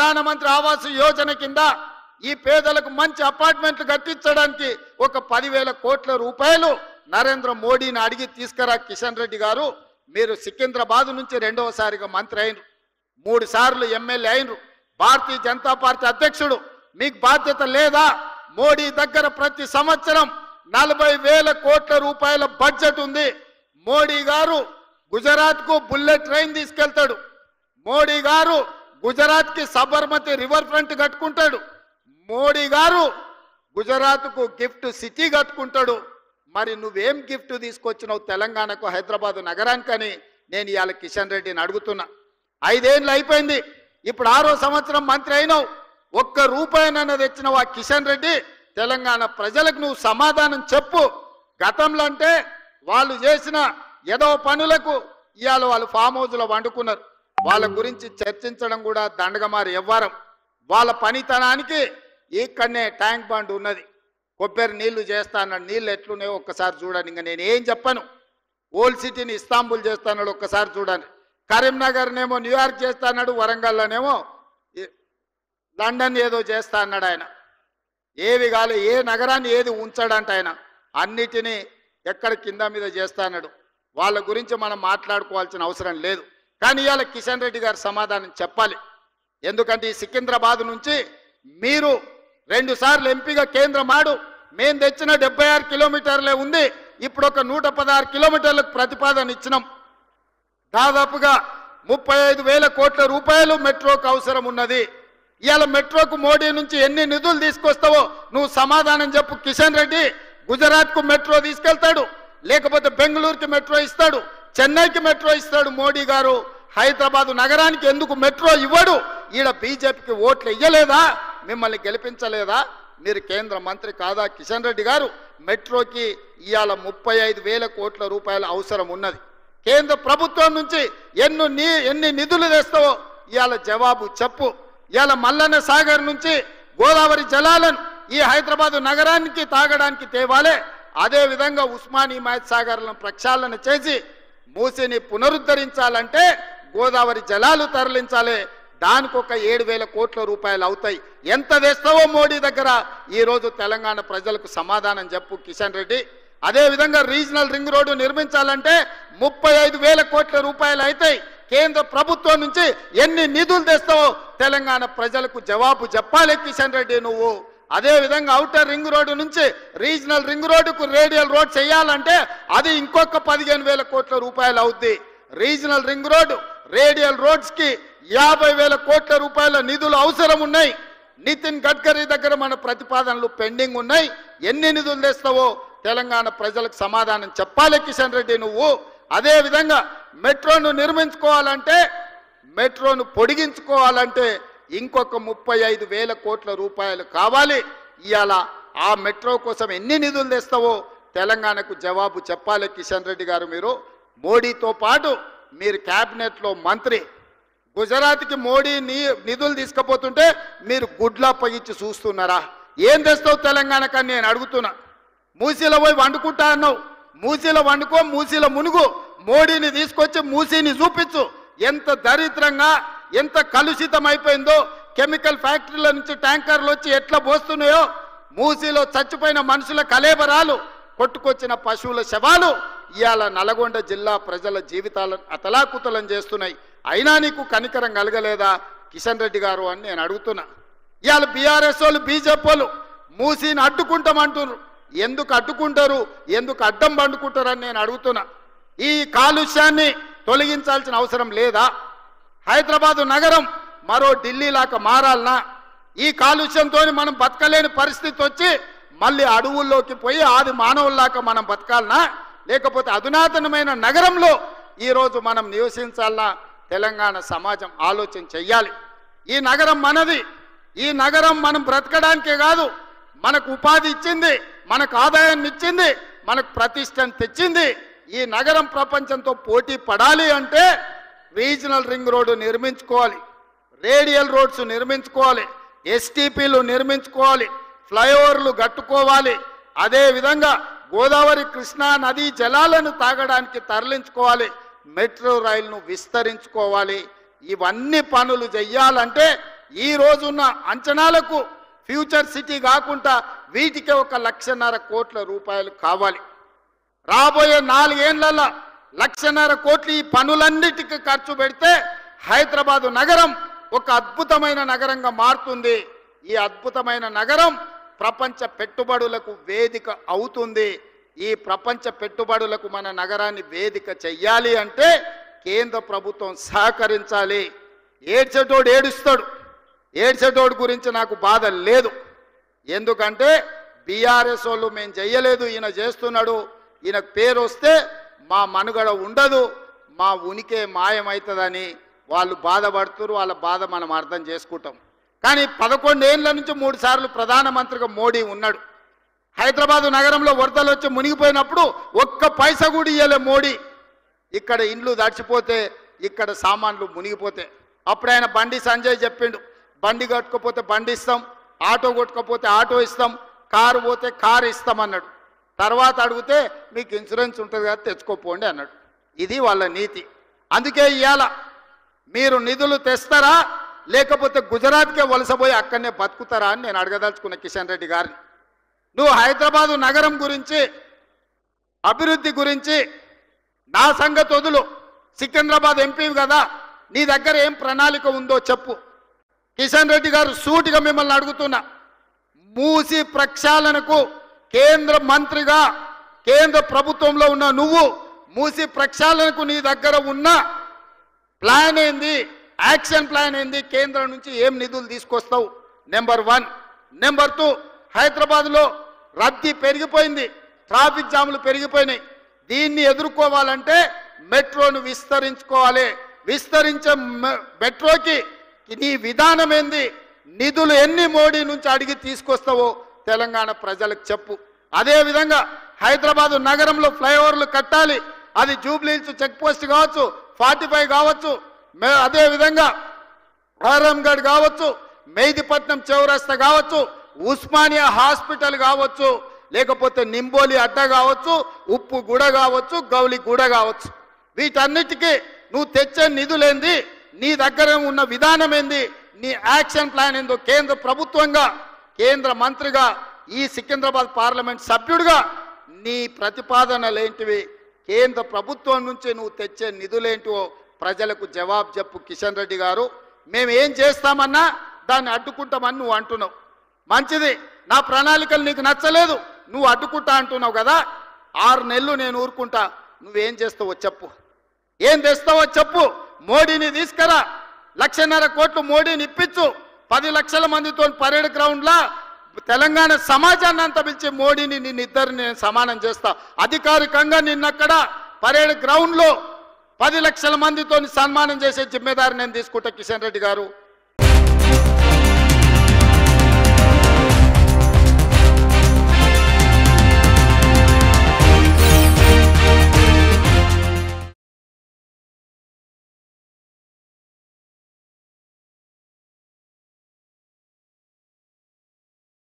ప్రధానమంత్రి ఆవాస్ యోజన కింద ఈ పేదలకు మంచి అపార్ట్మెంట్లు కట్టించడానికి ఒక పదివేల కోట్ల రూపాయలు నరేంద్ర మోడీని అడిగి తీసుకురా కిషన్ రెడ్డి గారు మీరు సికింద్రాబాద్ నుంచి రెండవసారిగా మంత్రి అయినరు మూడు సార్లు ఎమ్మెల్యే అయినరు భారతీయ జనతా పార్టీ అధ్యక్షుడు మీకు బాధ్యత లేదా మోడీ దగ్గర ప్రతి సంవత్సరం నలభై వేల కోట్ల రూపాయల బడ్జెట్ ఉంది మోడీ గారు గుజరాత్ కు బుల్లెట్ ట్రైన్ తీసుకెళ్తాడు మోడీ గారు గుజరాత్ కి సబర్మతి రివర్ ఫ్రంట్ కట్టుకుంటాడు మోడీ గారు గుజరాత్ కు గిఫ్ట్ సిటీ కట్టుకుంటాడు మరి నువ్వేం గిఫ్ట్ తీసుకొచ్చినావు తెలంగాణకు హైదరాబాద్ నగరానికని నేను ఇవాళ కిషన్ రెడ్డిని అడుగుతున్నా ఐదేళ్ళు అయిపోయింది ఇప్పుడు ఆరో సంవత్సరం మంత్రి అయినావు ఒక్క రూపాయినన్న తెచ్చినావు ఆ కిషన్ రెడ్డి తెలంగాణ ప్రజలకు నువ్వు సమాధానం చెప్పు గతంలో అంటే వాళ్ళు చేసిన ఏదో పనులకు ఇవాళ వాళ్ళు ఫామ్ హౌస్లో వండుకున్నారు వాళ్ళ గురించి చర్చించడం కూడా దండగమారి ఎవ్వరం వాళ్ళ పనితనానికి ఇక్కడనే ట్యాంక్ బండ్ ఉన్నది కొబ్బరి నీళ్లు చేస్తా అన్నాడు నీళ్ళు ఎట్లున్నాయో ఒక్కసారి చూడండి ఇంకా నేను ఏం చెప్పను ఓల్డ్ సిటీని ఇస్తాంబుల్ చేస్తాడు ఒక్కసారి చూడండి కరీంనగర్నేమో న్యూయార్క్ చేస్తా అన్నాడు వరంగల్లోనేమో ఈ- లండన్ ఏదో చేస్తా అన్నాడు ఆయన ఏవి కాలే ఏ నగరాన్ని ఏది ఉంచాడంట ఆయన అన్నిటినీ ఎక్కడ కింద మీద చేస్తా అన్నాడు వాళ్ళ గురించి మనం మాట్లాడుకోవాల్సిన అవసరం లేదు కానీ ఇవాళ కిషన్ రెడ్డి గారు సమాధానం చెప్పాలి ఎందుకంటే ఈ సికింద్రాబాద్ నుంచి మీరు రెండు సార్లు ఎంపీగా కేంద్రం ఆడు మేము తెచ్చిన డెబ్బై ఆరు కిలోమీటర్లే ఉంది ఇప్పుడు ఒక నూట పదహారు కిలోమీటర్లకు ప్రతిపాదన ఇచ్చినాం దాదాపుగా ముప్పై ఐదు వేల కోట్ల రూపాయలు మెట్రోకు అవసరం ఉన్నది ఇవాళ మెట్రోకు మోడీ నుంచి ఎన్ని నిధులు తీసుకొస్తావో నువ్వు సమాధానం చెప్పు కిషన్ రెడ్డి గుజరాత్కు మెట్రో తీసుకెళ్తాడు లేకపోతే బెంగళూరుకి మెట్రో ఇస్తాడు చెన్నైకి మెట్రో ఇస్తాడు మోడీ గారు హైదరాబాదు నగరానికి ఎందుకు మెట్రో ఇవ్వడు ఈడ బీజేపీకి ఓట్లు ఇయ్యలేదా మిమ్మల్ని గెలిపించలేదా మీరు కేంద్ర మంత్రి కాదా కిషన్ రెడ్డి గారు మెట్రోకి ఇవాళ ముప్పై ఐదు వేల కోట్ల రూపాయల అవసరం ఉన్నది కేంద్ర ప్రభుత్వం నుంచి ఎన్ని నీ ఎన్ని నిధులు తెస్తావో ఇవాళ జవాబు చెప్పు ఇవాళ మల్లన్న సాగర్ నుంచి గోదావరి జలాలను ఈ హైదరాబాద్ నగరానికి తాగడానికి తేవాలే అదే విధంగా ఉస్మాన్ హిమాయత్ సాగర్లను ప్రక్షాళన చేసి మూసిని పునరుద్ధరించాలంటే గోదావరి జలాలు తరలించాలి దానికి ఒక ఏడు వేల కోట్ల రూపాయలు అవుతాయి ఎంత తెస్తావో మోడీ దగ్గర ఈ రోజు తెలంగాణ ప్రజలకు సమాధానం చెప్పు కిషన్ రెడ్డి అదే విధంగా రీజనల్ రింగ్ రోడ్డు నిర్మించాలంటే ముప్పై ఐదు వేల కోట్ల రూపాయలు అవుతాయి కేంద్ర ప్రభుత్వం నుంచి ఎన్ని నిధులు తెస్తావో తెలంగాణ ప్రజలకు జవాబు చెప్పాలి కిషన్ రెడ్డి నువ్వు అదే విధంగా అవుటర్ రింగ్ రోడ్డు నుంచి రీజనల్ రింగ్ రోడ్డుకు రేడియల్ రోడ్ చేయాలంటే అది ఇంకొక పదిహేను వేల కోట్ల రూపాయలు అవుద్ది regional ring road radial roads కి యాభై వేల కోట్ల రూపాయల నిధులు అవసరం ఉన్నాయి నితిన్ గడ్కరీ దగ్గర మన ప్రతిపాదనలు పెండింగ్ ఉన్నాయి ఎన్ని నిధులు తెస్తావో తెలంగాణ ప్రజలకు సమాధానం చెప్పాలి కిషన్ రెడ్డి నువ్వు అదే విధంగా మెట్రోను నిర్మించుకోవాలంటే మెట్రోను పొడిగించుకోవాలంటే ఇంకొక ముప్పై ఐదు వేల కోట్ల రూపాయలు కావాలి ఇవాళ ఆ మెట్రో కోసం ఎన్ని నిధులు తెస్తావో తెలంగాణకు జవాబు చెప్పాలి కిషన్ రెడ్డి గారు మీరు మోడీతో పాటు మీరు క్యాబినెట్లో మంత్రి గుజరాత్కి మోడీ నీ నిధులు తీసుకుపోతుంటే మీరు గుడ్లా పగిచ్చి చూస్తున్నారా ఏం తెస్తావు తెలంగాణకని నేను అడుగుతున్నా మూసీలో పోయి వండుకుంటా అన్నావు మూసీలో వండుకో మూసీలో మునుగు మోడీని తీసుకొచ్చి మూసీని చూపించు ఎంత దరిద్రంగా ఎంత కలుషితం అయిపోయిందో కెమికల్ ఫ్యాక్టరీల నుంచి ట్యాంకర్లు వచ్చి ఎట్లా పోస్తున్నాయో మూసీలో చచ్చిపోయిన మనుషుల కలేబరాలు కొట్టుకొచ్చిన పశువుల శవాలు ఇవాళ నల్గొండ జిల్లా ప్రజల జీవితాలను అతలాకుతలం చేస్తున్నాయి అయినా నీకు కనికరం కలగలేదా కిషన్ రెడ్డి గారు అని నేను అడుగుతున్నా ఇవాళ బీఆర్ఎస్ వాళ్ళు బీజేపీ వాళ్ళు మూసీని అడ్డుకుంటామంటున్నారు ఎందుకు అడ్డుకుంటారు ఎందుకు అడ్డం పండుకుంటారని నేను అడుగుతున్నా ఈ కాలుష్యాన్ని తొలగించాల్సిన అవసరం లేదా హైదరాబాదు నగరం మరో ఢిల్లీ లాగా మారాలనా ఈ కాలుష్యంతో మనం బతకలేని పరిస్థితి వచ్చి మళ్ళీ అడవుల్లోకి పోయి ఆది మానవుల్లాగా మనం బతకాలనా లేకపోతే అధునాతనమైన నగరంలో ఈరోజు మనం నివసించాలనా తెలంగాణ సమాజం ఆలోచన చెయ్యాలి ఈ నగరం మనది ఈ నగరం మనం బ్రతకడానికే కాదు మనకు ఉపాధి ఇచ్చింది మనకు ఆదాయాన్ని ఇచ్చింది మనకు ప్రతిష్టను తెచ్చింది ఈ నగరం ప్రపంచంతో పోటీ పడాలి అంటే రీజనల్ రింగ్ రోడ్డు నిర్మించుకోవాలి రేడియల్ రోడ్స్ నిర్మించుకోవాలి ఎస్టీపీలు నిర్మించుకోవాలి ఫ్లైఓవర్లు కట్టుకోవాలి అదే విధంగా గోదావరి కృష్ణా నదీ జలాలను తాగడానికి తరలించుకోవాలి మెట్రో రైలును విస్తరించుకోవాలి ఇవన్నీ పనులు చెయ్యాలంటే ఈ రోజున్న అంచనాలకు ఫ్యూచర్ సిటీ కాకుండా వీటికే ఒక లక్షన్నర కోట్ల రూపాయలు కావాలి రాబోయే నాలుగేళ్లలో లక్షన్నర కోట్లు ఈ పనులన్నిటికీ ఖర్చు పెడితే హైదరాబాదు నగరం ఒక అద్భుతమైన నగరంగా మారుతుంది ఈ అద్భుతమైన నగరం ప్రపంచ పెట్టుబడులకు వేదిక అవుతుంది ఈ ప్రపంచ పెట్టుబడులకు మన నగరాన్ని వేదిక చెయ్యాలి అంటే కేంద్ర ప్రభుత్వం సహకరించాలి ఏడ్చేటోడు ఏడుస్తాడు ఏడ్చేటోడు గురించి నాకు బాధ లేదు ఎందుకంటే బీఆర్ఎస్ వాళ్ళు మేము చెయ్యలేదు ఈయన చేస్తున్నాడు ఈయన పేరు వస్తే మా మనుగడ ఉండదు మా ఉనికి మాయమవుతుందని వాళ్ళు బాధపడుతున్నారు వాళ్ళ బాధ మనం అర్థం చేసుకుంటాం కానీ పదకొండేళ్ల నుంచి మూడు సార్లు ప్రధానమంత్రిగా మోడీ ఉన్నాడు హైదరాబాదు నగరంలో వరదలు వచ్చి మునిగిపోయినప్పుడు ఒక్క పైసా కూడా ఇయ్యలే మోడీ ఇక్కడ ఇండ్లు దడిచిపోతే ఇక్కడ సామాన్లు మునిగిపోతే అప్పుడు ఆయన బండి సంజయ్ చెప్పిండు బండి కట్టుకోపోతే బండి ఇస్తాం ఆటో కొట్టుకోపోతే ఆటో ఇస్తాం కారు పోతే కారు ఇస్తాం అన్నాడు తర్వాత అడిగితే మీకు ఇన్సూరెన్స్ ఉంటుంది కదా తెచ్చుకోపోండి అన్నాడు ఇది వాళ్ళ నీతి అందుకే ఇవాళ మీరు నిధులు తెస్తారా లేకపోతే గుజరాత్కే వలసపోయి అక్కడనే బతుకుతారా అని నేను అడగదలుచుకున్న కిషన్ రెడ్డి గారిని నువ్వు హైదరాబాదు నగరం గురించి అభివృద్ధి గురించి నా సంగతి వదులు సికింద్రాబాద్ ఎంపీ కదా నీ దగ్గర ఏం ప్రణాళిక ఉందో చెప్పు కిషన్ రెడ్డి గారు సూటిగా మిమ్మల్ని అడుగుతున్నా మూసి ప్రక్షాళనకు కేంద్ర మంత్రిగా కేంద్ర ప్రభుత్వంలో ఉన్న నువ్వు మూసి ప్రక్షాళనకు నీ దగ్గర ఉన్న ప్లాన్ ఏంది యాక్షన్ ప్లాన్ ఏంది కేంద్రం నుంచి ఏం నిధులు తీసుకొస్తావు నెంబర్ వన్ నెంబర్ టూ హైదరాబాద్లో రద్దీ పెరిగిపోయింది ట్రాఫిక్ జాములు పెరిగిపోయినాయి దీన్ని ఎదుర్కోవాలంటే మెట్రోను విస్తరించుకోవాలి విస్తరించే మె- మెట్రోకి నీ విధానం ఏంది నిధులు ఎన్ని మోడీ నుంచి అడిగి తీసుకొస్తావో తెలంగాణ ప్రజలకు చెప్పు అదే విధంగా హైదరాబాద్ నగరంలో ఫ్లైఓవర్లు కట్టాలి అది జూబ్లీహిల్స్ చెక్ పోస్ట్ కావచ్చు ఫార్టీ ఫైవ్ కావచ్చు మే- అదే విధంగా ఆరంగఢ్ కావచ్చు మెహదీపట్నం చౌరస్తా కావచ్చు ఉస్మానియా హాస్పిటల్ కావచ్చు లేకపోతే నింబోలి అడ్డ కావచ్చు ఉప్పు గుడ కావచ్చు గౌలి గుడ కావచ్చు వీటన్నిటికీ నువ్వు తెచ్చే నిధులేంది నీ దగ్గర ఉన్న విధానం ఏంది నీ యాక్షన్ ప్లాన్ ఏందో కేంద్ర ప్రభుత్వంగా కేంద్ర మంత్రిగా ఈ సికింద్రాబాద్ పార్లమెంట్ సభ్యుడిగా నీ ప్రతిపాదనలేంటివి కేంద్ర ప్రభుత్వం నుంచి నువ్వు తెచ్చే నిధులేంటివో ప్రజలకు జవాబు చెప్పు కిషన్ రెడ్డి గారు మేము ఏం చేస్తామన్నా దాన్ని అడ్డుకుంటామని నువ్వు అంటున్నావు మంచిది నా ప్రణాళికలు నీకు నచ్చలేదు నువ్వు అడ్డుకుంటా అంటున్నావు కదా ఆరు నెలలు నేను ఊరుకుంటా నువ్వేం చేస్తావో చెప్పు ఏం తెస్తావో చెప్పు మోడీని తీసుకురా లక్షన్నర కోట్లు మోడీని ఇప్పించు పది లక్షల మందితో పరేడ్ గ్రౌండ్లా తెలంగాణ సమాజాన్ని అంతా పిలిచి మోడీని నిన్ను ఇద్దరిని నేను సమానం చేస్తా అధికారికంగా నిన్నక్కడ పరేడ్ గ్రౌండ్లో పది లక్షల మందితో సన్మానం చేసే జిమ్మేదారి నేను తీసుకుంటా కిషన్ రెడ్డి గారు